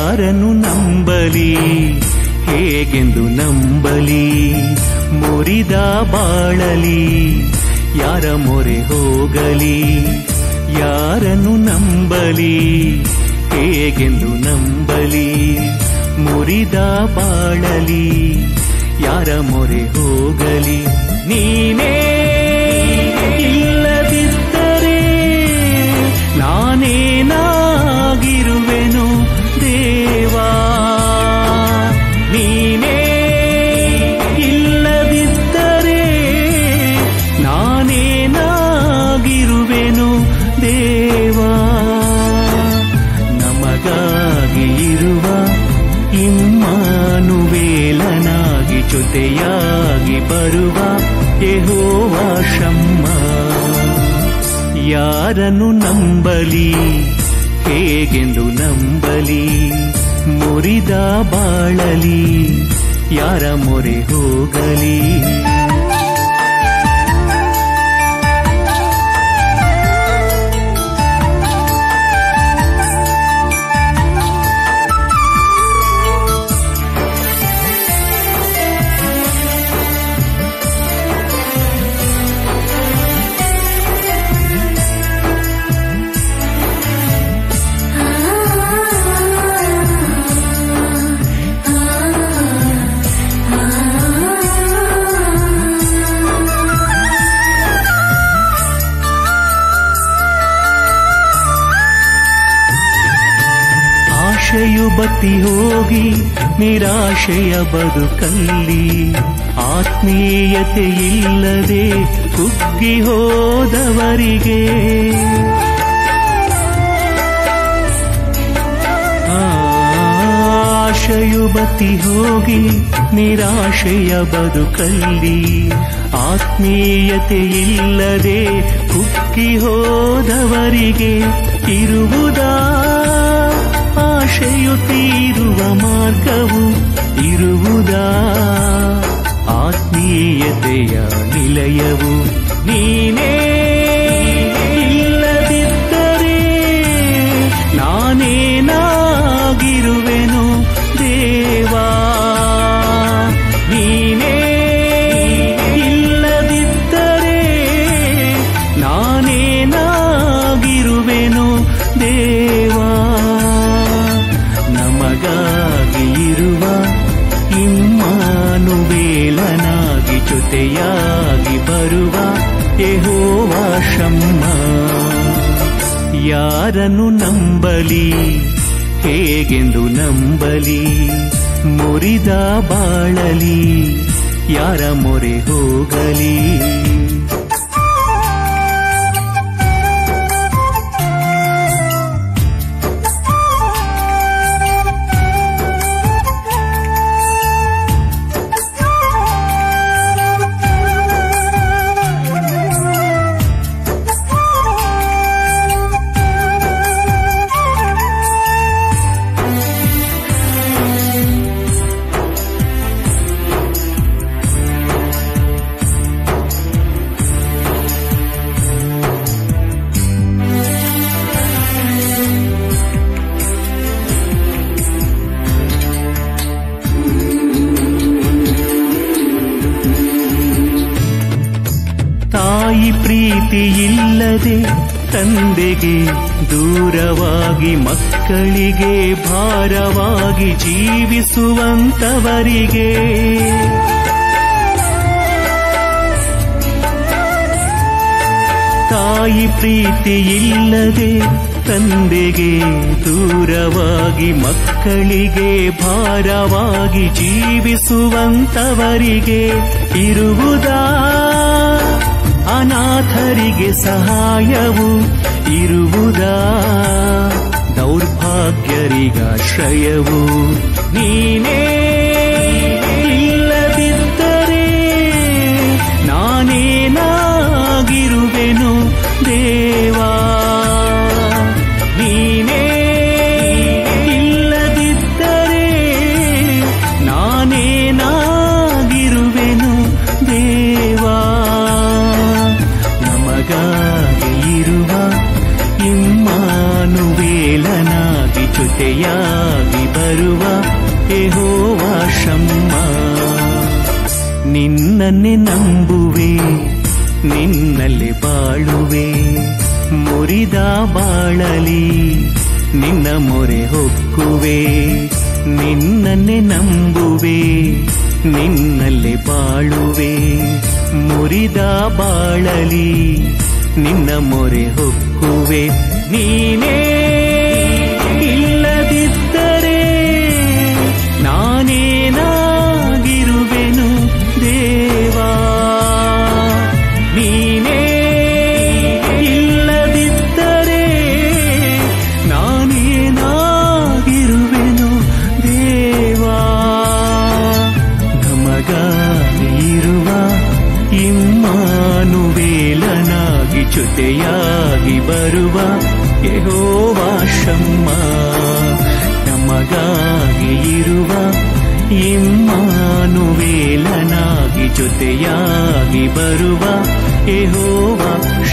ಯಾರನ್ನು ನಂಬಲಿ ಹೇಗೆಂದು ನಂಬಲಿ ಮುರಿದ ಬಾಳಲಿ ಯಾರ ಮೊರೆ ಹೋಗಲಿ ಯಾರನ್ನು ನಂಬಲಿ ಹೇಗೆಂದು ನಂಬಲಿ ಮುರಿದ ಬಾಳಲಿ ಯಾರ ಮೊರೆ ಹೋಗಲಿ ನೀನೇ ಇಲ್ಲದಿದ್ದರೆ ನಾನೇನಾಗಿರುವೆನು ದೇವಾ ನೀನೇ ಇಲ್ಲದಿದ್ದರೆ ನಾನೇನಾಗಿರುವೆನು ದೇವಾ ನಮಗಾಗಿ ಇರುವ ಇಮ್ಮಾನುವೇಲನಾಗಿ ಜೊತೆಯಾಗಿ ಬರುವ ಯೆಹೋವ ಶಮ್ಮ ಯಾರನ್ನು ನಂಬಲಿ ಹೇಗೆಂದು ನಂಬಲಿ ಮುರಿದ ಬಾಳಲಿ ಯಾರ ಮೊರೆ ಹೋಗಲಿ ಆಶೆಯು ಬತ್ತಿ ಹೋಗಿ ನಿರಾಶೆಯ ಬದುಕಲ್ಲಿ ಆತ್ಮೀಯತೆ ಇಲ್ಲದೆ ಕುಗ್ಗಿ ಹೋದವರಿಗೆ ಆಶೆಯು ಬತ್ತಿ ಹೋಗಿ ನಿರಾಶೆಯ ಬದುಕಲ್ಲಿ ಆತ್ಮೀಯತೆ ಇಲ್ಲದೆ ಕುಗ್ಗಿ ಹೋದವರಿಗೆ ಇರುವುದಾ ಆಶೆಯು ತೀರುವ ಮಾರ್ಗವು ಇರುವುದಾ ಆತ್ಮೀಯತೆಯ ನಿಲಯವು ನೀನೇ ಇಲ್ಲದಿದ್ದರೆ ನಾನೇನಾಗಿರುವೆನು ದೇವಾ ನೀನೇ ಇಲ್ಲದಿದ್ದರೆ ನಾನೇನಾಗಿರುವೆನು ದೇವಾ ನಮಗಾಗಿ ಇರುವ ಇಮ್ಮಾನುವೇಲನಾಗಿ ಜೊತೆಯಾಗಿ ಬರುವ ಯೆಹೋವ ಶಮ್ಮ ಯಾರನ್ನು ನಂಬಲಿ ಹೇಗೆಂದು ನಂಬಲಿ ಮುರಿದ ಬಾಳಲಿ ಯಾರ ಮೊರೆ ಹೋಗಲಿ ತಾಯಿ ಪ್ರೀತಿ ಇಲ್ಲದೆ ತಂದೆಗೆ ದೂರವಾಗಿ ಮಕ್ಕಳಿಗೆ ಭಾರವಾಗಿ ಜೀವಿಸುವಂತವರಿಗೆ ತಾಯಿ ಪ್ರೀತಿ ಇಲ್ಲದೆ ತಂದೆಗೆ ದೂರವಾಗಿ ಮಕ್ಕಳಿಗೆ ಭಾರವಾಗಿ ಜೀವಿಸುವಂತವರಿಗೆ ಇರುವುದಾ ಅನಾಥರಿಗೆ ಸಹಾಯವು ಇರುವುದಾ ದೌರ್ಭಾಗ್ಯರಿಗಾಶ್ರಯವು ನೀನೇ ಇಲ್ಲದಿದ್ದರೆ ನಾನೇನಾಗಿರುವೆನು ದೇವಾ ನೀನೇ ಇಲ್ಲದಿದ್ದರೆ ನಾನೇನಾಗಿರುವೆನು ದೇವಾ ನಮಗಾಗಿ ಇರುವ ಇಮ್ಮಾನುವೇಲನಾಗಿ ಜೊತೆಯಾಗಿ ಬರುವ ಯೆಹೋವ ಶಮ್ಮ ನಿನ್ನನ್ನೇ ನಂಬುವೆ ನಿನ್ನಲ್ಲಿ ಬಾಳುವೆ ಮುರಿದ ಬಾಳಲಿ ನಿನ್ನ ಮೊರೆ ಹೊಕ್ಕುವೆ ನಿನ್ನನ್ನೇ ನಂಬುವೆ ನಿನ್ನಲ್ಲಿ ಬಾಳುವೆ ಮುರಿದ ಬಾಳಲಿ ನಿನ್ನ ಮೊರೆ ಹೊಕ್ಕುವೆ ನೀನೇ ಇಲ್ಲದಿದ್ದರೆ ನಾನೇನಾಗಿರುವೆನು ದೇವಾ ನೀನೇ ಇಲ್ಲದಿದ್ದರೆ ನಾನೇನಾಗಿರುವೆನು ದೇವಾ ನಮಗಾಗಿ ಇರುವ ಇಮ್ಮಾನುವೇಲನಾಗಿ ಜೊತೆಯಾಗಿ ಬರುವ ಯೆಹೋವ ಶಮ್ಮ ನಮಗಾಗಿ ಇರುವ ಇಮ್ಮಾನುವೇಲನಾಗಿ ಜೊತೆಯಾಗಿ ಬರುವ ಯೆಹೋವ